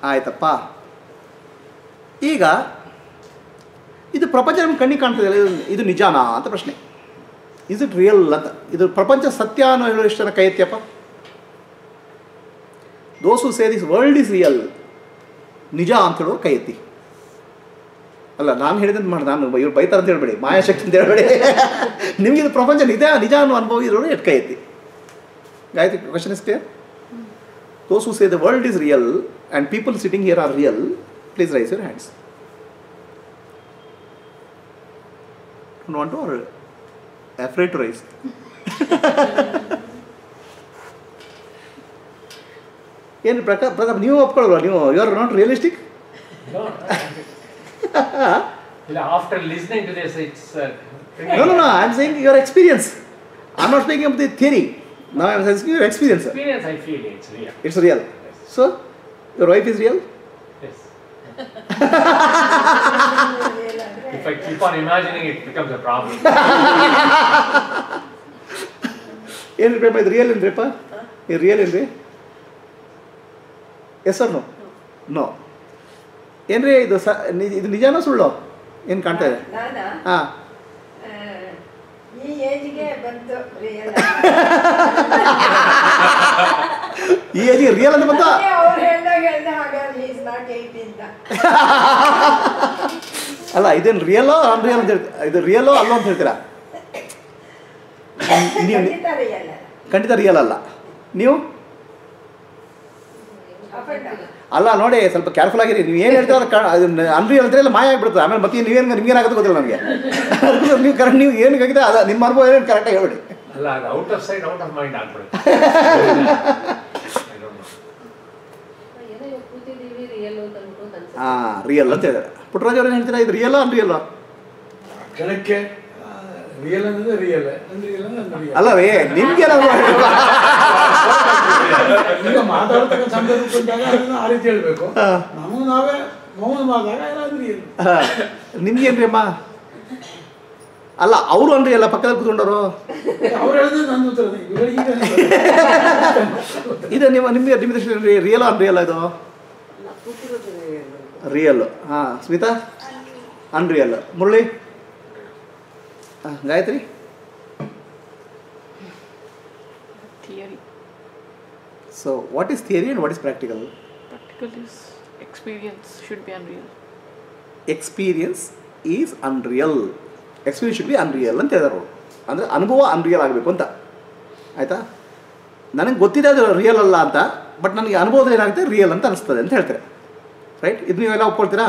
ಆಯ್ತಪ್ಪ ಈಗ ಇದು ಪ್ರಪಂಚ ನಮ್ಗೆ ಕಣ್ಣಿಗೆ ಕಾಣ್ತದೆ ಇದು- ಇದು ನಿಜಾನಾ ಅಂತ ಪ್ರಶ್ನೆ ಇಸ್ ಇಟ್ ರಿಯಲ್ ಅಂತ ಇದು ಪ್ರಪಂಚ ಸತ್ಯ ಅನ್ನೋ ಹೇಳೋ ಎಷ್ಟು ಜನ ಕೈ ಎತ್ತಿಯಪ್ಪ those say this world is real ನಿಜ ಅಂತ ಹೇಳೋರು ಕೈ ಎತ್ತಿ ಅಲ್ಲ ನಾನು ಹೇಳಿದಂತ ಮಾಡಿ ನಾನು ಇವ್ರು ಬೈತಾರೆ ಅಂತ ಹೇಳ್ಬೇಡಿ ಮಾಯಾಶಕ್ತಿ ಅಂತ ಹೇಳ್ಬೇಡಿ ನಿಮಗೆ ಇದು ಪ್ರಪಂಚ ನಿಜ ನಿಜ ಅನ್ನೋ ಅನುಭವ ಇರೋರು ಎಷ್ಟು ಕೈ ಎತ್ತಿ Gayatri question is clear those who say the world is real and people sitting here are real please raise your hands want to are afraid to raise ಏನು ಪ್ರಕಾಶ್ ಪ್ರತಾಪ್ ನೀವು ಒಪ್ಕೊಳ್ಳಲ್ವಾ ನೀವು you are not realistic No. After listening to this, it's. Uh, No, no, no. I'm saying your experience. I'm not speaking of the theory. Now I'm saying your experience. Experience, I feel it's real. It's real. So, your wife is real? Yes. If I keep on imagining, it becomes a problem. ಏನು ರೀ ಇದು real ಏನ್ರಿಪ್ಪ ಇದು real ಏನ್ರಿ yes sir no no ಏನ್ರಿ ಇದು ಸ ನಿ- ಇದು ನಿಜಾನೋ ಸುಳ್ಳು ಏನು ಕಾಣ್ತಾ ಇದೆ ನಾನಾ ಹಾಂ ಆ, ಈ ಏಜ್ಗೆ ಬಂತು ರಿಯಲ್ ಈ ಏಜಿಗೆ ರಿಯಲ್ ಅಂತ ಬಂತ ಅವ್ರು ಹೇಳ್ದಾಗ ಹೇಳ್ದ ಹಾಗಾದ್ರೆ ಈಸ್ ನಾಟ್ ಏಯ್ಟ್ ಅಂತ ಅಲ್ಲ ಇದೇನು ರಿಯಲೋ ಅನ್ರಿಯಲ್ ಅಂತ ಹೇಳ್ತೀರಾ ಇದು ರಿಯಲೋ ಅಲ್ಲೋ ಅಂತ ಹೇಳ್ತೀರಾ ನೀವು ಖಂಡಿತ ರಿಯಲ್ ಖಂಡಿತ ರಿಯಲ್ ಅಲ್ಲ ನೀವು ಅಪ್ ಅಂಡ್ ಡೌನ್ ಅಲ್ಲ ನೋಡಿ ಸ್ವಲ್ಪ ಕೇರ್ಫುಲ್ ಆಗಿರಿ ನೀವು ಏನು ಹೇಳ್ತೀರ ಅದು ಅನ್ರಿಯಲ್ ಅಂದ್ರೆ ಎಲ್ಲ ಮಾಯ ಆಗಿಬಿಡುತ್ತೆ ಆಮೇಲೆ ಮತ್ತೆ ನೀವೇನು ನಿಮ್ಗೇನಾಗುತ್ತೆ ಗೊತ್ತಿಲ್ಲ ನನಗೆ ನೀವು ಕರೆಕ್ಟ್ ನೀವು ಏನು ಆಗಿದೆ ಅದ ನಿಮ್ಮ ಅನುಭವ ಏನು ಕರೆಕ್ಟಾಗಿ ಹೇಳ್ಬಿಡಿ ಅಲ್ಲ ಅದು out of side out of mind ಆಗ್ಬಿಡುತ್ತೆ I don't know. ಏನೋ ಇವಾಗ ಕೂತಿದ್ದೀವಿ ರಿಯಲ್ ಅಂತ ಅನ್ಕೊಂಡು ಅನ್ಸುತ್ತೆ ಹಾಂ ರಿಯಲ್ ಅಂತ ಹೇಳಿದ್ರೆ ಪುಟ್ಟರಾಜ್ ಅವ್ರು ಏನು ಹೇಳ್ತೀರಾ ಇದು ರಿಯಲ್ ಅನ್ರಿಯಲ್ ಕಣಕ್ಕೆ ರಿಯಲ್ ಅಂದ್ರೆ ರಿಯಲ್ ಅನ್ರಿಯಲ್ ಅಂದ್ರೆ ಅನ್ರಿಯಲ್ ಅಲ್ಲ ರೀ ನಿಮ್ಗೆ ಈಗ ಮಾತಾಡ್ತಕ್ಕಂಥ ಸಂದರ್ಭ ಬಂದಾಗ ಅದನ್ನ ಆ ರೀತಿ ಹೇಳ್ಬೇಕು ನಮಗೆ ನಾವೇ ಮೌನ ಮಾಡಿದಾಗ ಎಲ್ಲ ಅನ್ರಿಯಲ್ ನಿಮ್ಗೇನ್ರಿ ಅಮ್ಮ ಅಲ್ಲ ಅವರು ಅನ್ರಿ ಅಲ್ಲ ಪಕ್ಕದಲ್ಲಿ ಕೂತ್ಕೊಂಡವರು ಅವ್ರು ಹೇಳಿದ್ರೆ ನನ್ನ ಉತ್ತರ ಇವಾಗ ಈಗ ಇದು ನಿಮ್ಮ ನಿಮಗೆ ನಿಮ್ಮ ದೃಷ್ಟಿ ರಿಯಲ್ ಅನ್ರಿಯಲ್ ಇದು ರಿಯಲ್ ಹಾಂ ಸ್ಮಿತಾ ಅನ್ರಿಯಲ್ ಮುರಳಿ ಹಾಂ Gayatri Theory. So what is theory and what is practical Practical is experience should be unreal. Experience is unreal experience should be unreal ಅಂತ ಹೇಳಿದಾರೆ ಅವರು ಅಂದರೆ ಅನುಭವ ಅನ್ರಿಯಲ್ ಆಗಬೇಕು ಅಂತ ಆಯಿತಾ ನನಗೆ ಗೊತ್ತಿದೆ ಅದು ರಿಯಲ್ ಅಲ್ಲ ಅಂತ ಬಟ್ ನನಗೆ ಅನುಭವದಲ್ಲಿ ಏನಾಗುತ್ತೆ ರಿಯಲ್ ಅಂತ ಅನಿಸ್ತದೆ ಅಂತ ಹೇಳ್ತಾರೆ ರೈಟ್ ಇದು ನೀವೆಲ್ಲ ಒಪ್ಕೊಳ್ತೀರಾ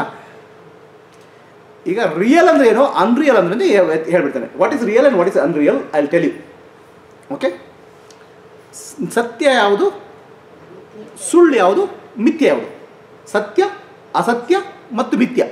ಈಗ ರಿಯಲ್ ಅಂದರೆ ಏನು ಅನ್ರಿಯಲ್ ಅಂದ್ರೆ ಹೇಳ್ಬಿಡ್ತಾನೆ what is real and what is unreal I will tell you okay ಸತ್ಯ ಯಾವುದು ಸುಳ್ಳು ಯಾವುದು ಮಿಥ್ಯ ಯಾವುದು ಸತ್ಯ ಅಸತ್ಯ ಮತ್ತು ಮಿಥ್ಯ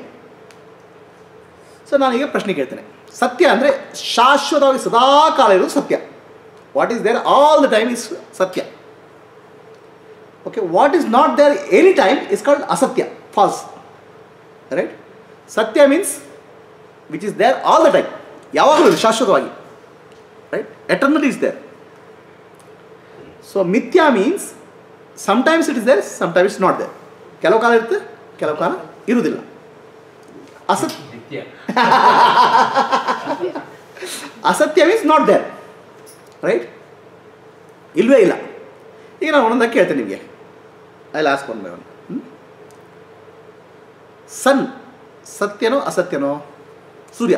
ಸೊ ನಾನೀಗ ಪ್ರಶ್ನೆ ಕೇಳ್ತೇನೆ ಸತ್ಯ ಅಂದರೆ ಶಾಶ್ವತವಾಗಿ ಸದಾ ಕಾಲ ಇರೋದು ಸತ್ಯ what is there all the time is ಸತ್ಯ okay what is not there any time is called ಅಸತ್ಯ ಫಾಲ್ಸ್ ರೈಟ್ ಸತ್ಯ means which is there all the time ಯಾವಾಗಲೂ ಇದೆ ಶಾಶ್ವತವಾಗಿ right eternally is there so ಮಿಥ್ಯಾ means sometimes it is there sometimes it's not there ಕೆಲವು ಕಾಲ ಇರುತ್ತೆ ಕೆಲವು ಕಾಲ ಇರುವುದಿಲ್ಲ ಅಸತ್ ನಿತ್ಯ ಅಸತ್ಯ ಮೀನ್ಸ್ ನಾಟ್ ದೇರ್ ರೈಟ್ ಇಲ್ವೇ ಇಲ್ಲ ಈಗ ನಾನು ಒಂದೊಂದಾಗಿ ಕೇಳ್ತೇನೆ ನಿಮಗೆ I last one by one sun ಸತ್ಯನೋ ಅಸತ್ಯನೋ ಸೂರ್ಯ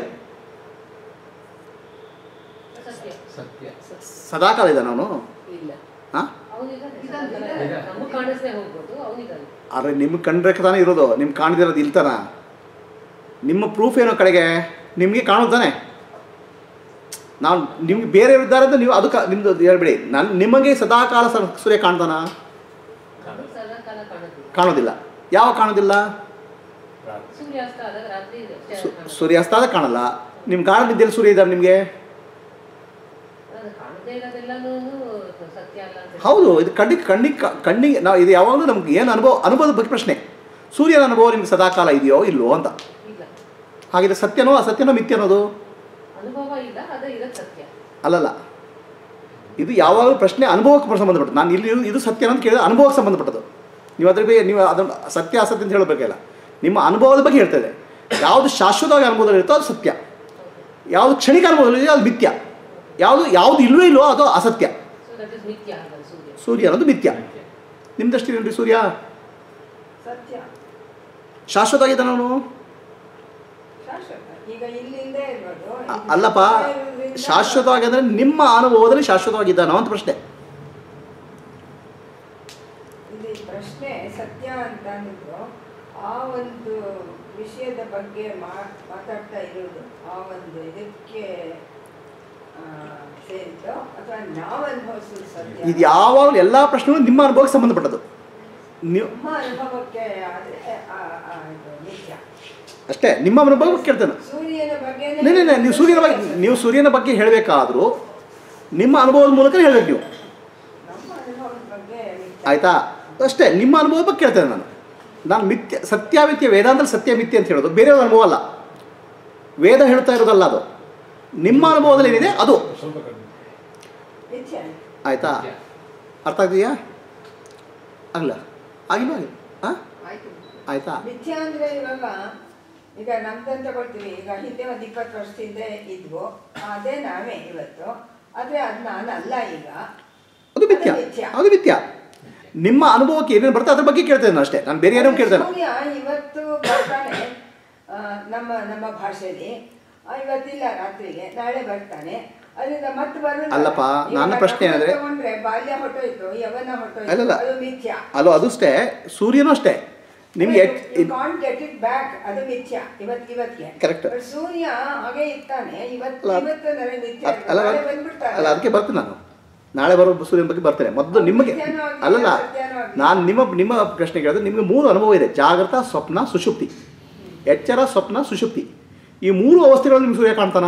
ಸತ್ಯ ಸತ್ಯ ಸದಾಕಾಲ ಇದ್ದಾನೆ ಅವನು ಇಲ್ಲ ಹಾಂ ಅವನಿದ್ದಾನೆ ನಮಗೆ ಕಾಣಿಸ್ದೆ ಹೋಗ್ಬೋದು ಅವನಿದ್ದಾನೆ ಆದರೆ ನಿಮ್ಗೆ ಕಂಡ್ರೆ ತಾನೇ ಇರೋದು ನಿಮ್ಗೆ ಕಾಣದಿರೋದು ಇಲ್ತಾನ ನಿಮ್ಮ ಪ್ರೂಫ್ ಏನೋ ಕಡೆಗೆ ನಿಮಗೆ ಕಾಣುತ್ತಾನೆ ನಾವು ನಿಮ್ಗೆ ಬೇರೆಯವ್ರು ಇದ್ದಾರೆ ಅಂತ ನೀವು ಅದು ಕ ನಿಮ್ಮದು ಹೇಳ್ಬೇಡಿ ನಾನು ನಿಮಗೆ ಸದಾಕಾಲ ಸ ಸೂರ್ಯ ಕಾಣ್ತಾನ ಅದು ಸದಾ ಕಾಲ ಕಾಣುತ್ತಿಲ್ಲ ಕಾಣೋದಿಲ್ಲ ಯಾವ ಕಾಣೋದಿಲ್ಲ ಸೂರ್ಯಾಸ್ತ ಆದಾಗ ರಾತ್ರಿ ಇದೆ ಅಷ್ಟೇ ಸು- ಕಾಣುತ್ತೆ. ಸೂರ್ಯಾಸ್ತ ಆದ ಕಾಣಲ್ಲ ನಿಮ್ಮ ಗಾಢ ನಿದ್ದೆಯಲ್ಲಿ ಸೂರ್ಯ ಇದ್ದಾರೆ ನಿಮಗೆ ಅದು ಕಾಣದೇ ಇರೋದೆಲ್ಲನೂ ಸತ್ಯ ಅಲ್ಲ ಅಂತ ಹೌದು ಇದು ಕಣ್ಣಿಗೆ ಕಣ್ಣಿಗೆ ಕ- ಕಣ್ಣಿಗೆ ನಾವು ಇದು ಯಾವಾಗಲೂ ನಮ್ಗೆ ಏನು ಅನುಭವ ಅನುಭವದ ಬಗ್ಗೆ ಪ್ರಶ್ನೆ ಸೂರ್ಯನ ಅನುಭವ ನಿಮ್ಗೆ ಸದಾಕಾಲ ಇದೆಯೋ ಇಲ್ವೋ ಅಂತ ಇಲ್ಲ ಹಾಗಿದ್ರೆ ಸತ್ಯನೋ ಅಸತ್ಯನೋ ಮಿಥ್ಯ ಅನ್ನೋದು ಅನುಭವ ಇಲ್ಲ ಅದು ಇರೋದು ಸತ್ಯ ಅಲ್ಲಲ್ಲ ಇದು ಯಾವಾಗಲೂ ಪ್ರಶ್ನೆ ಅನುಭವಕ್ಕೆ ಸಂಬಂಧಪಟ್ಟದ್ದು ನಾನು ಇಲ್ಲಿ ಇದು ಸತ್ಯ ಅಂತ ಕೇಳಿದ್ರೆ ಅನುಭವಕ್ಕೆ ಸಂಬಂಧಪಟ್ಟದ್ದು ನೀವು ಅದ್ರ ಬಗ್ಗೆ ನೀವು ಅದನ್ನು ಸತ್ಯ ಅಸತ್ಯ ಅಂತ ಹೇಳಬೇಕಿಲ್ಲ ನಿಮ್ಮ ಅನುಭವದ ಬಗ್ಗೆ ಹೇಳ್ತದೆ ಯಾವುದು ಶಾಶ್ವತವಾಗಿ ಅನುಭವದಲ್ಲಿ ಇರುತ್ತೋ ಅದು ಸತ್ಯ ಯಾವುದು ಕ್ಷಣಿಕ ಅನುಭವದಲ್ಲಿ ಇದೆಯೋ ಅದು ಮಿಥ್ಯ ಯಾವುದು ಯಾವುದು ಇಲ್ವೇ ಇಲ್ವೋ ಅದು ಅಸತ್ಯ ಸೊ ದಟ್ ಇಸ್ ಮಿಥ್ಯ ಹಾಗಲ್ಲ ಸೂರ್ಯ ಸೂರ್ಯ ಅನ್ನೋದು ಮಿಥ್ಯ ನಿಮ್ಮ ದೃಷ್ಟಿಯಲ್ಲಿ ಸೂರ್ಯ ಸತ್ಯ ಶಾಶ್ವತವಾಗಿದ್ದಾನೆ ಅವನು ಶಾಶ್ವತ ಈಗ ಇಲ್ಲಿಂದ ಇರ್ಬೋದು ಅ- ಅಲ್ಲಪ್ಪ ಶಾಶ್ವತವಾಗಿ ಅಂದರೆ ನಿಮ್ಮ ಅನುಭವದಲ್ಲಿ ಶಾಶ್ವತವಾಗಿದ್ದಾನೋ ಅಂತ ಪ್ರಶ್ನೆ ಇಲ್ಲಿ ಪ್ರಶ್ನೆ ಸತ್ಯ ಅಂತ ಅಂದಿದ್ರು ಆ ಒಂದು ವಿಷಯದ ಬಗ್ಗೆ ಮಾ- ಮಾತಾಡ್ತಾ ಇರೋದು ಆ ಒಂದು ಇದಕ್ಕೆ ಆ, ಸೇರಿದ್ದು ಅಥವಾ ನಾವು ಅನುಭವಿಸೋದು ಸತ್ಯ ಇದು ಯಾವಾಗಲೂ ಎಲ್ಲ ಪ್ರಶ್ನೆಗಳು ನಿಮ್ಮ ಅನುಭವಕ್ಕೆ ಸಂಬಂಧಪಟ್ಟದ್ದು ನೀವು ನಮ್ಮ ಅನುಭವಕ್ಕೆ ಆದ್ರೆ ಆ, ಆ, ಇದು ನಿತ್ಯ ಅಷ್ಟೇ ನಿಮ್ಮ ಅನುಭವಕ್ಕೆ ಕೇಳ್ತೇನೆ ಸೂರ್ಯನ ಬಗ್ಗೆ ನೇ ನೇ, ನೇ, ನೀವು ಸೂರ್ಯನ ಬಗ್ಗೆ ನೀವು ಸೂರ್ಯನ ಬಗ್ಗೆ ಹೇಳಬೇಕಾದ್ರೂ ನಿಮ್ಮ ಅನುಭವದ ಮೂಲಕ ಹೇಳಬೇಕು ನೀವು ನಮ್ಮ ಅನುಭವದ ಬಗ್ಗೆ ನಿತ್ಯ. ಆಯಿತಾ ಅಷ್ಟೇ ನಿಮ್ಮ ಅನುಭವದ ಬಗ್ಗೆ ಕೇಳ್ತೇನೆ ನಾನು ನಾನು ಮಿಥ್ಯ ಸತ್ಯಾಮಿಥ್ಯ ವೇದಾಂತದಲ್ಲಿ ಸತ್ಯ ಮಿಥ್ಯ ಅಂತ ಹೇಳೋದು ಬೇರೆಯವ್ರ ಅನುಭವ ಅಲ್ಲ ವೇದ ಹೇಳ್ತಾ ಇರೋದಲ್ಲ ಅದು ನಿಮ್ಮ ಅನುಭವದಲ್ಲಿ ಏನಿದೆ ಅದು ಸ್ವಲ್ಪ ಕಡಿಮೆ ನಿತ್ಯ ಆಯಿತಾ ಅರ್ಥ ಆಗ್ತೀಯಾ ಆಗಲ್ಲ ಆಗಿಲ್ಲ ಆಗಿಲ್ಲ ಹಾಂ ಆಯ್ತು ಆಯಿತಾ ಮಿಥ್ಯ ಅಂದ್ರೆ ಇವಾಗ ಈಗ ನಮ್ದಂತ ತಗೊಳ್ತೀವಿ ಈಗ ಹಿಂದೆ ಒಂದು ಇಪ್ಪತ್ತು ವರ್ಷದಿಂದ ಇದ್ವು ಅದೇ ನಾವೇ ಇವತ್ತು ಆದ್ರೆ ಅದು ನಾನಲ್ಲ ಈಗ ಅದು ಮಿಥ್ಯ ಅದು ಮಿಥ್ಯ. ಅದು ಮಿಥ್ಯ ನಿಮ್ಮ ಅನುಭವಕ್ಕೆ ಏನೇನು ಬರುತ್ತೆ ಅದ್ರ ಬಗ್ಗೆ ಕೇಳ್ತೇನೆ ನಾನು ಅಷ್ಟೇ ನಾನು ಬೇರೆ ಏನೋ ಕೇಳ್ತೇನೆ ಸೂರ್ಯ ಇವತ್ತು ಬರ್ತಾನೆ ಆ, ನಮ್ಮ ನಮ್ಮ ಭಾಷೆಯಲ್ಲಿ ಆ, ಇವತ್ತಿಲ್ಲ ರಾತ್ರಿಗೆ ನಾಳೆ ಬರ್ತಾನೆ ಅದರಿಂದ ಮತ್ತೆ ಬರೋಲ್ಲ ಅಲ್ಲಪ್ಪ, ಈಗ ನನ್ನ ಪ್ರಶ್ನೆ ನಮ್ಮ ಏನಂದ್ರೆ- ತಗೊಂಡ್ರೆ ಬಾಲ್ಯ ಹೊಟ್ಟೋಯ್ತು ಯವನ ಹೊಟ್ಟೋಯ್ತು ಅಲ್ಲಲ್ಲ. ಅದು ಮಿಥ್ಯ ಅಲ್ಲೋ ಅದು ಅಷ್ಟೇ ಸೂರ್ಯನೂ ಅಷ್ಟೇ ನಿಮ್ಗೆ ಕಾಂಟ್ ಗೆಟ್ ಇಟ್ ಬ್ಯಾಕ್ ಅದು ಮಿಥ್ಯ ಇವತ್ ಇವತ್ತಿಗೆ Correct. But ಸೂರ್ಯ ಹಾಗೆ ಇರ್ತಾನೆ ಇವತ್ತು ಅಲ್ಲ, ಇವತ್ತು ನನಗೆ ನಿತ್ಯ ಅದ್- ಅಲ್ಲ ನಾಳೆ ಅಲ್ಲ ಬಂದ್ಬಿಡ್ತಾನೆ ಅದಕ್ಕೆ ಬರ್ತೀನಿ ನಾನು ನಾಳೆ ಬರೋ ಸೂರ್ಯನ ಬಗ್ಗೆ ಬರ್ತೇನೆ ಮೊದಲು ನಿಮಗೆ ಮಿಥ್ಯಾನೂ ಆಗ್ಲಿ, ಅಲ್ಲಲ್ಲ ಸತ್ಯಾನೂ ಆಗ್ಲಿ. ನಾನು ನಿಮ್ಮ ನಿಮ್ಮ ಪ್ರಶ್ನೆ ಕೇಳಿದ್ರೆ ನಿಮಗೆ ಮೂರು ಅನುಭವ ಇದೆ ಜಾಗೃತ ಸ್ವಪ್ನ ಸುಷುಪ್ತಿ ಎಚ್ಚರ ಸ್ವಪ್ನ ಸುಷುಪ್ತಿ ಈ ಮೂರು ಅವಸ್ಥೆಗಳಲ್ಲಿ ನಿಮ್ಗೆ ಸೂರ್ಯ ಕಾಣ್ತಾನ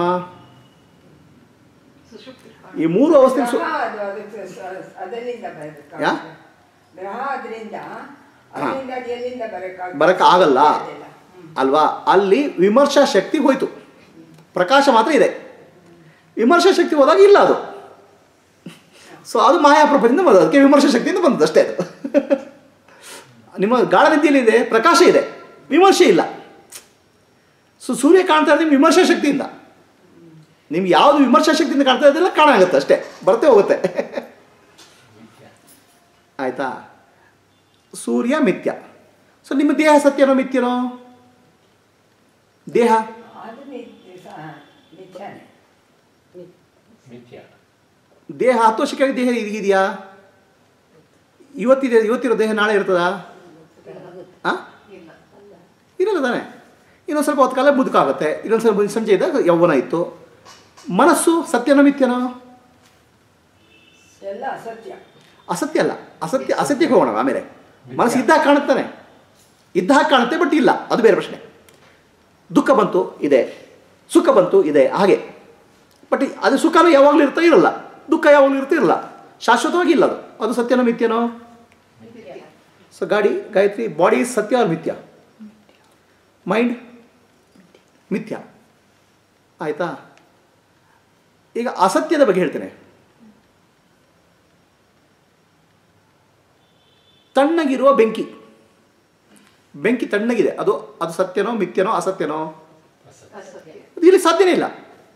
ಸುಷುಪ್ತಿ ಈ ಮೂರು ಅವಸ್ಥೆ ಸು ಗ್ರಹ ಅದು ಅದಕ್ಕೆ ಸ- ಅದರಿಂದ ಬರಬೇಕು ಯಾ? ಗ್ರಹ ಅದರಿಂದ ಅದರಿಂದ ಅದು ಎಲ್ಲಿಂದ ಬರಕ್ಕಾಗ ಬರಕ್ಕೆ ಆಗಲ್ಲ ಅಲ್ವಾ ಅಲ್ಲಿ ವಿಮರ್ಶಾ ಶಕ್ತಿ ಹೋಯ್ತು ಪ್ರಕಾಶ ಮಾತ್ರ ಇದೆ ವಿಮರ್ಶಾ ಶಕ್ತಿ ಹೋದಾಗ ಇಲ್ಲ ಅದು ಸೊ ಅದು ಮಾಯಾ ಪ್ರಪಂಚದಿಂದ ಬಂದದ್ದು ಅದಕ್ಕೆ ವಿಮರ್ಶಾ ಶಕ್ತಿಯಿಂದ ಬಂದದ್ದು ಅಷ್ಟೇ ಅದು ನಿಮ್ಮ ಗಾಢ ನಿದ್ಯೆಯಲ್ಲಿ ಇದೆ ಪ್ರಕಾಶ ಇದೆ ವಿಮರ್ಶೆ ಇಲ್ಲ ಸೊ ಸೂರ್ಯ ಕಾಣ್ತಾ ಇರೋದು ನಿಮ್ಮ ವಿಮರ್ಶಾ ಶಕ್ತಿಯಿಂದ ನಿಮ್ಗೆ ಯಾವುದು ವಿಮರ್ಶಾ ಶಕ್ತಿಯಿಂದ ಕಾಣ್ತಾ ಇದ್ದಲ್ಲ ಕಾಣಾಗುತ್ತೆ ಅಷ್ಟೇ ಬರ್ತೇ ಹೋಗುತ್ತೆ ಆಯಿತಾ ಸೂರ್ಯ ಮಿಥ್ಯ ಸೊ ನಿಮ್ಮ ದೇಹ ಸತ್ಯನೋ ಮಿಥ್ಯನೋ ದೇಹ ಅದು ಮಿಥ್ಯ ಸ- ಮಿಥ್ಯಾನೆ ಮಿಥ್ಯ ದೇಹ ಹತ್ತು ವರ್ಷಕ್ಕಾಗಿ ದೇಹ ಇದೆಯಾ ಇವತ್ತಿದೆ ಇವತ್ತಿರೋ ದೇಹ ನಾಳೆ ಇರ್ತದಾ ಹಾಂ ಇಲ್ಲ ಇರಲ್ಲ ತಾನೆ ಇನ್ನೊಂದು ಸ್ವಲ್ಪ ಹೊತ್ತು ಕಾಲ ಮುದುಕಾಗುತ್ತೆ ಇನ್ನೊಂದು ಸ್ವಲ್ಪ ಸಂಜೆ ಇದ್ದಾಗ ಯೌವನ ಇತ್ತು ಮನಸ್ಸು ಸತ್ಯನೋ ಮಿಥ್ಯನೋ ಎಲ್ಲ ಅಸತ್ಯ ಅಸತ್ಯ ಅಲ್ಲ ಅಸತ್ಯ ಅಸತ್ಯಕ್ಕೆ ಹೋಗೋಣ ಆಮೇಲೆ ಮನಸ್ಸು ಇದ್ದಾಗ ಕಾಣುತ್ತಾನೆ ಇದ್ದಾಗ ಕಾಣುತ್ತೆ ಬಟ್ ಇಲ್ಲ ಅದು ಬೇರೆ ಪ್ರಶ್ನೆ ದುಃಖ ಬಂತು ಇದೆ ಸುಖ ಬಂತು ಇದೆ ಹಾಗೆ ಬಟ್ ಅದು ಸುಖನೂ ಯಾವಾಗಲೂ ಇರ್ತಾ ಇರಲ್ಲ ದುಃಖ ಯಾವಾಗಲೂ ಇರ್ತಾ ಇರಲ್ಲ ಶಾಶ್ವತವಾಗಿ ಇಲ್ಲ ಅದು ಅದು ಸತ್ಯನೋ ಮಿಥ್ಯನೋ ಸೊ ಗಾಡಿ ಗಾಯತ್ರಿ ಬಾಡಿ ಸತ್ಯ ಆರ್ ಮಿಥ್ಯ ಮೈಂಡ್ ಮಿಥ್ಯ ಆಯಿತಾ ಈಗ ಅಸತ್ಯದ ಬಗ್ಗೆ ಹೇಳ್ತೇನೆ ತಣ್ಣಗಿರುವ ಬೆಂಕಿ ಬೆಂಕಿ ತಣ್ಣಗಿದೆ ಅದು ಅದು ಸತ್ಯನೋ ಮಿಥ್ಯನೋ ಅಸತ್ಯನೋ ಅಸತ್ಯ ಅದು ಇಲ್ಲಿ ಸಾಧ್ಯನೇ ಇಲ್ಲ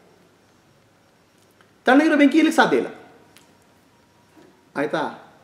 ತಣ್ಣಗಿರೋ ಬೆಂಕಿ ಇಲ್ಲಿ ಸಾಧ್ಯ ಇಲ್ಲ ಆಯಿತಾ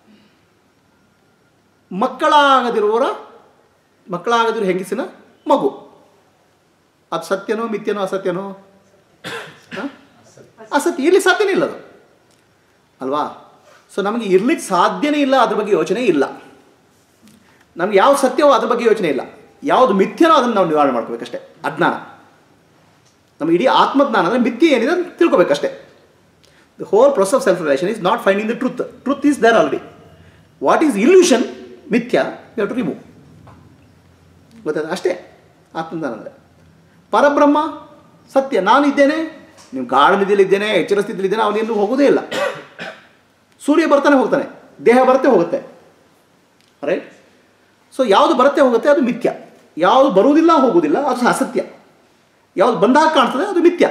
ಮಕ್ಕಳಾಗದಿರುವವರ ಮಕ್ಕಳಾಗದಿರೋ ಹೆಂಗಸಿನ ಮಗು ಅದು ಸತ್ಯನೋ ಮಿಥ್ಯನೋ ಅಸತ್ಯನೋ ಹ? ಅಸತ್ಯ ಇಲ್ಲಿ ಸಾಧ್ಯನೇ ಇಲ್ಲ ಅದು ಅಲ್ವಾ ಸೊ ನಮಗೆ ಇರ್ಲಿಕ್ಕೆ ಸಾಧ್ಯನೇ ಇಲ್ಲ ಅದ್ರ ಬಗ್ಗೆ ಯೋಚನೆ ಇಲ್ಲ ನಮ್ಗೆ ಯಾವ ಸತ್ಯವೋ ಅದ್ರ ಬಗ್ಗೆ ಯೋಚನೆ ಇಲ್ಲ ಯಾವುದು ಮಿಥ್ಯನೋ ಅದನ್ನು ನಾವು ನಿವಾರಣೆ ಮಾಡ್ಕೋಬೇಕಷ್ಟೇ ಅಜ್ಞಾನ ನಮ್ಮ ಇಡೀ ಆತ್ಮಜ್ಞಾನ ಅಂದರೆ ಮಿಥ್ಯೆ ಏನಿದೆ ಅಂತ ತಿಳ್ಕೊಬೇಕಷ್ಟೇ the whole process of self relation is not finding the truth truth is there already what is illusion ಮಿಥ್ಯ ಯು ಹ್ಯಾವ್ ಟು ರಿಮೂವ್ ಗೊತ್ತಾಯ್ತು ಅಷ್ಟೇ ಆತ್ಮಜ್ಞಾನ ಅಂದರೆ ಪರಬ್ರಹ್ಮ ಸತ್ಯ ನಾನು ಇದ್ದೇನೆ ನೀವು ಗಾಢ ನಿಧಿಯಲ್ಲಿ ಇದ್ದೇನೆ ಎಚ್ಚರ ಸ್ಥಿತಿಯಲ್ಲಿ ಇದ್ದೇನೆ ಅವನೆಲ್ಲೂ ಹೋಗೋದೇ ಇಲ್ಲ ಸೂರ್ಯ ಬರ್ತಾನೆ ಹೋಗ್ತಾನೆ ದೇಹ ಬರುತ್ತೆ ಹೋಗುತ್ತೆ ರೈಟ್ ಸೊ ಯಾವುದು ಬರುತ್ತೆ ಹೋಗುತ್ತೆ ಅದು ಮಿಥ್ಯ ಯಾವುದು ಬರುವುದಿಲ್ಲ ಹೋಗುವುದಿಲ್ಲ ಅದು ಅಸತ್ಯ ಯಾವುದು ಬಂದಾಗ ಕಾಣ್ತದೆ ಅದು ಮಿಥ್ಯ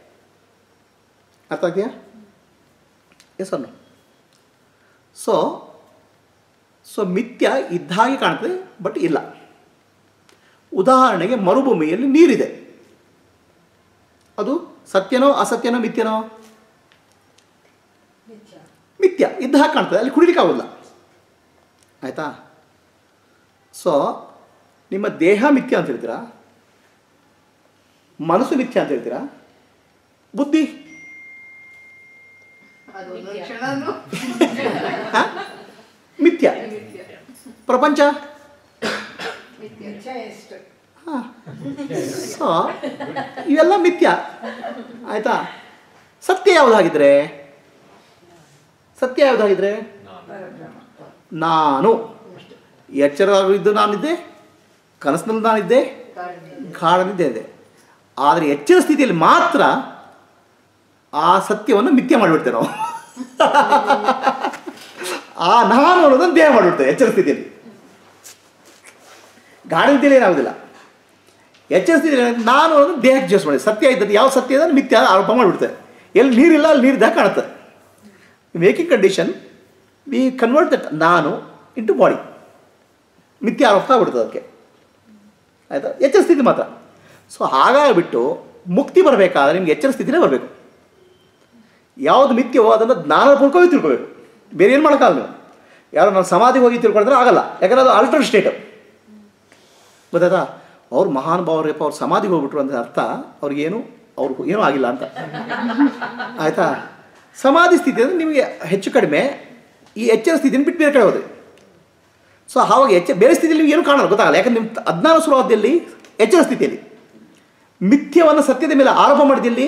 ಅರ್ಥ ಆಗ್ತೀಯಾ ಎಸ್ ಅನ್ನು ಸೊ ಸೊ ಮಿಥ್ಯ ಇದ್ದ ಹಾಗೆ ಕಾಣ್ತದೆ ಬಟ್ ಇಲ್ಲ ಉದಾಹರಣೆಗೆ ಮರುಭೂಮಿಯಲ್ಲಿ ನೀರಿದೆ ಅದು ಸತ್ಯನೋ ಅಸತ್ಯನೋ ಮಿಥ್ಯನೋ ನಿಜ ಮಿಥ್ಯ ಇದ್ದ ಹಾಗೆ ಕಾಣ್ತದೆ ಅಲ್ಲಿ ಕುಡಿಲಿಕ್ಕಾಗೋಲ್ಲ ಆಯಿತಾ ಸೊ ನಿಮ್ಮ ದೇಹ ಮಿಥ್ಯ ಅಂತ ಹೇಳ್ತೀರಾ ಮನಸ್ಸು ಮಿಥ್ಯ ಅಂತ ಹೇಳ್ತೀರಾ ಬುದ್ಧಿ ಅದೊಂದು ಕ್ಷಣನೂ ಹ? ಮಿಥ್ಯ ಪ್ರಪಂಚ ನಿಜ ಎಷ್ಟು ಸೊ ಇವೆಲ್ಲ ಮಿಥ್ಯ ಆಯಿತಾ ಸತ್ಯ ಯಾವುದಾಗಿದ್ರೆ ಸತ್ಯ ಯಾವುದಾಗಿದ್ರೆ ಪರಬ್ರಹ್ಮ ನಾನು ಎಚ್ಚರವಾಗಿದ್ದು ನಾನಿದ್ದೆ ಕನಸಿನಲ್ಲಿ ನಾನಿದ್ದೆ ಗಾಢನಿದ್ದೆ ಇದೆ ಆದರೆ ಎಚ್ಚರ ಸ್ಥಿತಿಯಲ್ಲಿ ಮಾತ್ರ ಆ ಸತ್ಯವನ್ನು ಮಿಥ್ಯ ಮಾಡಿಬಿಡ್ತೇವೆ ನಾವು ಆ ನಾನು ಅನ್ನೋದನ್ನು ದೇಹ ಮಾಡಿಬಿಡ್ತೇವೆ ಎಚ್ಚರ ಸ್ಥಿತಿಯಲ್ಲಿ ಗಾಢ ನಿದ್ದೆಯಲ್ಲಿ ಏನಾಗೋದಿಲ್ಲ ಎಚ್ಚರ ಸ್ಥಿತಿಯಲ್ಲಿ ಏನಾಗುತ್ತೆ? ನಾನು ಅನ್ನೋದನ್ನು ದೇಹಕ್ಕೆ ಜೋಸ್ ಮಾಡಿ ಸತ್ಯ ಇದ್ದದ್ದು ಯಾವ ಸತ್ಯ ಇದೆ ಮಿಥ್ಯ ಆರೋಪ ಮಾಡಿಬಿಡ್ತೇವೆ ಎಲ್ಲಿ ನೀರಿಲ್ಲ ಅಲ್ಲಿ ನೀರಿದ್ದಾಗ ಕಾಣುತ್ತೆ making condition we convert that ನಾನು ಇಂಟು ಬಾಡಿ ಮಿಥ್ಯ ಆರೋಪ ಆಗ್ಬಿಡ್ತದೆ ಅದಕ್ಕೆ ಆಯಿತಾ ಎಚ್ಚರ ಸ್ಥಿತಿ ಮಾತ್ರ ಸೊ ಹಾಗಾಗಿಬಿಟ್ಟು ಮುಕ್ತಿ ಬರಬೇಕಾದ್ರೆ ನಿಮ್ಗೆ ಎಚ್ಚರ ಸ್ಥಿತಿನೇ ಬರಬೇಕು ಯಾವುದು ಮಿಥ್ಯವೋ ಅದನ್ನು ಜ್ಞಾನದ ಪೂರ್ವಕವೇ ತಿಳ್ಕೋಬೇಕು ಬೇರೆ ಏನು ಮಾಡೋಕ್ಕಾಗಲ್ಲ ನೀವು ಯಾರು ನಾನು ಸಮಾಧಿಗೆ ಹೋಗಿ ತಿಳ್ಕೊಂಡ್ರೆ ಆಗಲ್ಲ ಯಾಕಂದ್ರೆ ಅದು ಆಲ್ಟರ್ ಸ್ಟೇಟ್ ಗೊತ್ತಾಯ್ತಾ ಅವ್ರು ಮಹಾನುಭಾವರಪ್ಪ ಅವ್ರು ಸಮಾಧಿಗೆ ಹೋಗ್ಬಿಟ್ರು ಅಂತ ಅರ್ಥ ಅವ್ರಿಗೇನು ಅವ್ರಿಗೂ ಏನೂ ಆಗಿಲ್ಲ ಅಂತ ಆಯಿತಾ ಸಮಾಧಿ ಸ್ಥಿತಿ ಅಂದರೆ ನಿಮಗೆ ಹೆಚ್ಚು ಕಡಿಮೆ ಈ ಎಚ್ಚರ ಸ್ಥಿತಿಯನ್ನು ಬಿಟ್ಟು ಬೇರೆ ಕಡೆ ಹೋದೆ ಸೊ ಆವಾಗ ಎಚ್ಚ ಬೇರೆ ಸ್ಥಿತಿಯಲ್ಲಿ ನಿಮ್ಗೆ ಏನು ಕಾಣಲ್ಲ ಗೊತ್ತಾಗಲ್ಲ ಯಾಕಂದ್ರೆ ನಿಮ್ಮ ಅಜ್ಞಾನ ಶುರುವಾದಲ್ಲಿ ಎಚ್ಚರ ಸ್ಥಿತಿಯಲ್ಲಿ ಮಿಥ್ಯವನ್ನು ಸತ್ಯದ ಮೇಲೆ ಆರೋಪ ಮಾಡಿದಲ್ಲಿ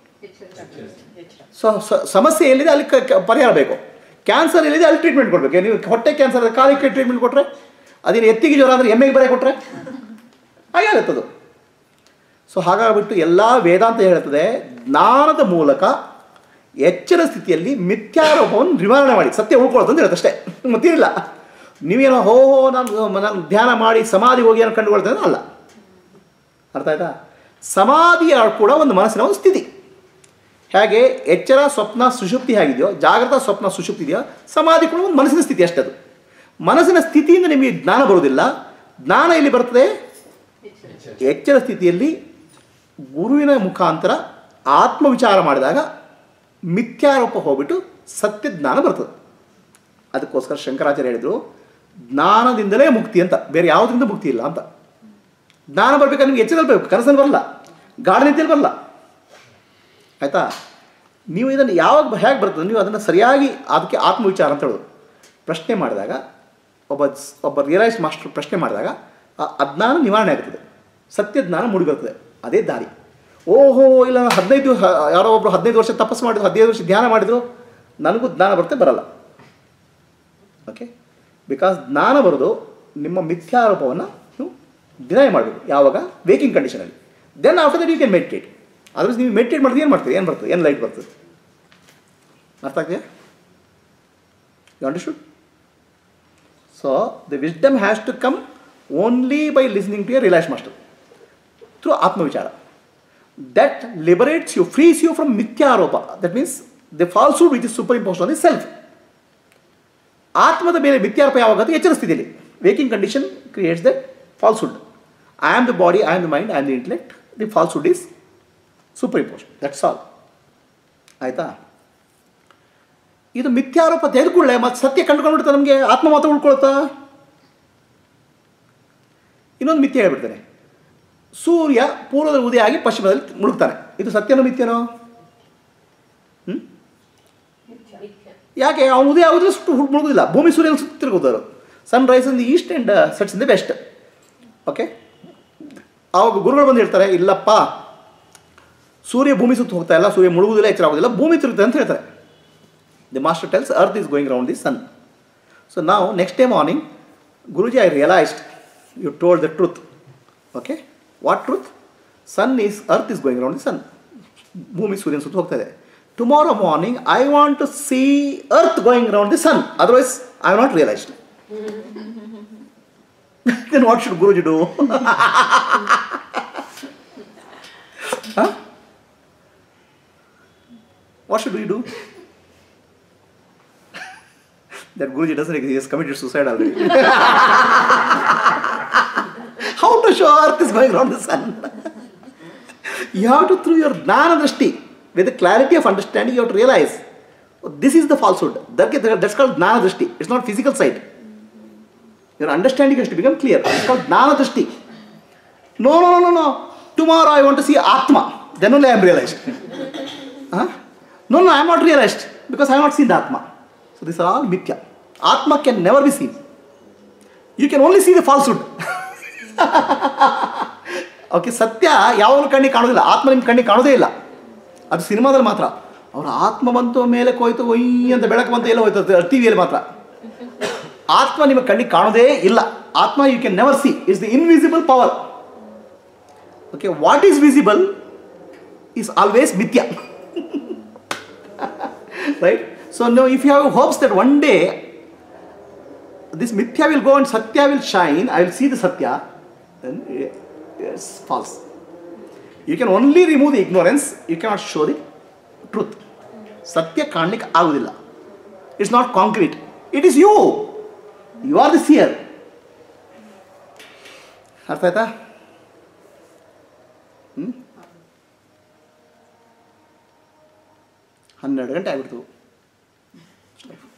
ಸೊ ಸ- ಸಮಸ್ಯೆ ಎಲ್ಲಿದೆ ಅಲ್ಲಿ ಕ- ಕ- ಪರಿಹಾರ ಬೇಕು ಕ್ಯಾನ್ಸರ್ ಎಲ್ಲಿದೆ ಅಲ್ಲಿ ಟ್ರೀಟ್ಮೆಂಟ್ ಕೊಡಬೇಕು ನೀವು ಹೊಟ್ಟೆ ಕ್ಯಾನ್ಸರ್ ಕಾಲಿಗೆ ಟ್ರೀಟ್ಮೆಂಟ್ ಕೊಟ್ಟರೆ ಅದೇನು ಎತ್ತಿಗೆ ಜ್ವರ ಅಂದರೆ ಎಮ್ಮೆಗೆ ಬರೆ ಕೊಟ್ಟರೆ ಹಾಗೆ ಆಗುತ್ತದು ಸೊ ಹಾಗಾಗ್ಬಿಟ್ಟು ಎಲ್ಲ ವೇದಾಂತ ಹೇಳ್ತದೆ ಜ್ಞಾನದ ಮೂಲಕ ಎಚ್ಚರ ಸ್ಥಿತಿಯಲ್ಲಿ ಮಿಥ್ಯಾರೋಪವನ್ನು ನಿವಾರಣೆ ಮಾಡಿ ಸತ್ಯ ಉಳ್ಕೊಳ್ಳೋದು ಅಂತ ಹೇಳುತ್ತೆ ಅಷ್ಟೇ ಮತ್ತೇನಿಲ್ಲ ನೀವೇನೋ ಹೋ ಹೋ ನಾನು ನಾನು ಧ್ಯಾನ ಮಾಡಿ ಸಮಾಧಿ ಹೋಗಿ ಏನೋ ಕಂಡುಕೊಳ್ತೇನೆ ಅಲ್ಲ ಅರ್ಥ ಆಯ್ತಾ ಸಮಾಧಿಯ ಕೂಡ ಒಂದು ಮನಸ್ಸಿನ ಒಂದು ಸ್ಥಿತಿ ಹೇಗೆ ಎಚ್ಚರ ಸ್ವಪ್ನ ಸುಷುಪ್ತಿ ಹೇಗಿದೆಯೋ ಜಾಗೃತ ಸ್ವಪ್ನ ಸುಷುಪ್ತಿ ಇದೆಯೋ ಸಮಾಧಿ ಕೂಡ ಒಂದು ಮನಸ್ಸಿನ ಸ್ಥಿತಿ ಅಷ್ಟೇ ಅದು ಮನಸ್ಸಿನ ಸ್ಥಿತಿಯಿಂದ ನಿಮಗೆ ಜ್ಞಾನ ಬರುವುದಿಲ್ಲ ಜ್ಞಾನ ಎಲ್ಲಿ ಬರ್ತದೆ ಎಚ್ಚರ ಸ್ಥಿತಿಯಲ್ಲಿ ಗುರುವಿನ ಮುಖಾಂತರ ಆತ್ಮವಿಚಾರ ಮಾಡಿದಾಗ ಮಿಥ್ಯಾರೋಪ ಹೋಗ್ಬಿಟ್ಟು ಸತ್ಯ ಜ್ಞಾನ ಬರ್ತದೆ ಅದಕ್ಕೋಸ್ಕರ ಶಂಕರಾಚಾರ್ಯ ಹೇಳಿದರು ಜ್ಞಾನದಿಂದಲೇ ಮುಕ್ತಿ ಅಂತ ಬೇರೆ ಯಾವುದರಿಂದ ಮುಕ್ತಿ ಇಲ್ಲ ಅಂತ ಜ್ಞಾನ ಬರ್ಬೇಕಾದ್ರೆ ನಿಮ್ಗೆ ಎಚ್ಚರಲ್ಲಿ ಬರಬೇಕು ಕನಸಲ್ಲಿ ಬರಲ್ಲ ಗಾಢ ನಿದ್ದೆಯಲ್ಲಿ ಬರಲ್ಲ ಆಯಿತಾ ನೀವು ಇದನ್ನು ಯಾವಾಗ ಹೇಗೆ ಬರ್ತದೆ ನೀವು ಅದನ್ನು ಸರಿಯಾಗಿ ಅದಕ್ಕೆ ಆತ್ಮವಿಚಾರ ಅಂತ ಹೇಳೋದು ಪ್ರಶ್ನೆ ಮಾಡಿದಾಗ ಒಬ್ಬ ಸ್- ಒಬ್ಬ ರಿಯಲೈಸ್ ಮಾಸ್ಟರ್ ಪ್ರಶ್ನೆ ಮಾಡಿದಾಗ ಆ ಅಜ್ಞಾನ ನಿವಾರಣೆ ಆಗ್ತದೆ ಸತ್ಯ ಜ್ಞಾನ ಮೂಡಿ ಬರ್ತದೆ ಅದೇ ದಾರಿ ಓಹೋ ಇಲ್ಲ ನಾನು ಹದಿನೈದು ದಿವಸ ಯಾರೋ ಒಬ್ಬರು ಹದಿನೈದು ವರ್ಷ ತಪಸ್ಸು ಮಾಡಿದ್ರು ಹದಿನೈದು ವರ್ಷ ಧ್ಯಾನ ಮಾಡಿದ್ರು ನನಗೂ ಜ್ಞಾನ ಬರುತ್ತೆ ಬರಲ್ಲ ಓಕೆ ಬಿಕಾಸ್ ಜ್ಞಾನ ಬರೋದು ನಿಮ್ಮ ಮಿಥ್ಯಾರೋಪವನ್ನು ನೀವು ಡಿನೈ ಮಾಡಬೇಕು ಯಾವಾಗ ವೇಕಿಂಗ್ ಕಂಡೀಷನಲ್ಲಿ then after that you can meditate ಅದ್ರ ನೀವು ಮೆಡಿಟೇಟ್ ಮಾಡಿದ್ರೆ ಏನು ಮಾಡ್ತೀರಿ ಏನು ಬರ್ತದೆ ಏನು ಲೈಟ್ ಬರ್ತದೆ ಅರ್ಥ ಆಗ್ತಿದೆಯಾ you understood so the wisdom has to come only by listening to your relax master through ಆತ್ಮವಿಚಾರ that liberates you frees you from ಮಿಥ್ಯಾರೋಪ that means the falsehood which is superimposed on the self ಆತ್ಮದ ಮೇಲೆ ಮಿಥ್ಯಾರೋಪ ಯಾವಾಗ ಎಚ್ಚರ ಸ್ಥಿತಿಯಲ್ಲಿ waking condition creates the falsehood I am the body I am the mind I am the intellect the falsehood is superimposed that's all ಆಯಿತಾ ಇದು ಮಿಥ್ಯಾರೋಪ ತೆಗೆದುಕೊಳ್ಳೆ ಮತ್ತು ಸತ್ಯ ಕಂಡುಕೊಂಡ್ಬಿಡ್ತಾ ನಮಗೆ ಆತ್ಮ ಮಾತ್ರ ಉಳ್ಕೊಳ್ತಾ ಇನ್ನೊಂದು ಮಿಥ್ಯ ಹೇಳ್ಬಿಡ್ತಾನೆ ಸೂರ್ಯ ಪೂರ್ವದಲ್ಲಿ ಉದಯ ಆಗಿ ಪಶ್ಚಿಮದಲ್ಲಿ ಮುಳುಗ್ತಾನೆ ಇದು ಸತ್ಯನೋ ಮಿಥ್ಯನೋ ಹ್ಞೂ ಯಾಕೆ ಅವನು ಉದಯ ಆಗೋದ್ರೆ ಸುಟ್ಟು ಹುಟ್ಟು ಮುಳುಗೋದಿಲ್ಲ ಭೂಮಿ ಸೂರ್ಯನ ಸುತ್ತ ತಿರುಗೋದವರು sun rise in the east and sets in the west okay ಆವಾಗ ಗುರುಗಳು ಬಂದು ಹೇಳ್ತಾರೆ ಇಲ್ಲಪ್ಪ ಸೂರ್ಯ ಭೂಮಿ ಸುತ್ತ ಹೋಗ್ತಾ ಇಲ್ಲ ಸೂರ್ಯ ಮುಳುಗುದಿಲ್ಲ ಎಚ್ಚರ ಆಗೋದಿಲ್ಲ ಭೂಮಿ ತಿರುಗುತ್ತೆ ಅಂತ ಹೇಳ್ತಾರೆ the master tells earth is going round the sun so ನಾವು next day morning Guruji I realised you told the truth okay what truth sun is earth is going round the sun ಭೂಮಿ ಸೂರ್ಯನ ಸುತ್ತ ಹೋಗ್ತಾ ಇದೆ tomorrow morning I want to see earth going round the sun otherwise I not realised then what should Guruji do? huh? What should we do? That Guruji doesn't exist, he has committed suicide already. How to show earth is going around the sun? you have to, through your jnana drishti, with the clarity of understanding, you have to realize oh, this is the falsehood. That, that's called jnana drishti. It's not physical sight. Your understanding has to become clear. It's called jnana drishti. No, no, no, no, no. Tomorrow I want to see Atma. Then only I am realized. huh? No, no, I am not realized because I have not seen the Atma. So these are all mithya. Atma can never be seen. You can only see the falsehood. Okay ಸತ್ಯ ಯಾವಾಗಲೂ ಕಣ್ಣಿಗೆ ಕಾಣೋದಿಲ್ಲ ಆತ್ಮ ನಿಮ್ಮ ಕಣ್ಣಿಗೆ ಕಾಣೋದೇ ಇಲ್ಲ ಅದು ಸಿನಿಮಾದಲ್ಲಿ ಮಾತ್ರ ಅವ್ರ ಆತ್ಮ ಬಂತು ಮೇಲೆ ಹೋಯ್ತು ಒಯ್ ಅಂತ ಬೆಳಕು ಬಂತು ಎಲ್ಲ ಹೋಯ್ತು ಟಿ ವಿಯಲ್ಲಿ ಮಾತ್ರ ಆತ್ಮ ನಿಮ್ಮ ಕಣ್ಣಿಗೆ ಕಾಣೋದೇ ಇಲ್ಲ ಆತ್ಮ you can never see it's the invisible power okay what is visible is always ಮಿಥ್ಯ right so now if you have hopes that one day this mithya will go and satya will shine i will see the satya then eh, it's false you can only remove the ignorance you cannot show the truth ಸತ್ಯ ಕಾಣಲಿಕ್ಕೆ ಆಗುವುದಿಲ್ಲ it's not concrete it is you you are the seer ಅರ್ಥ ಆಯ್ತಾ ಹ್ಞೂ ಹನ್ನೆರಡು ಗಂಟೆ ಆಗ್ಬಿಡ್ತು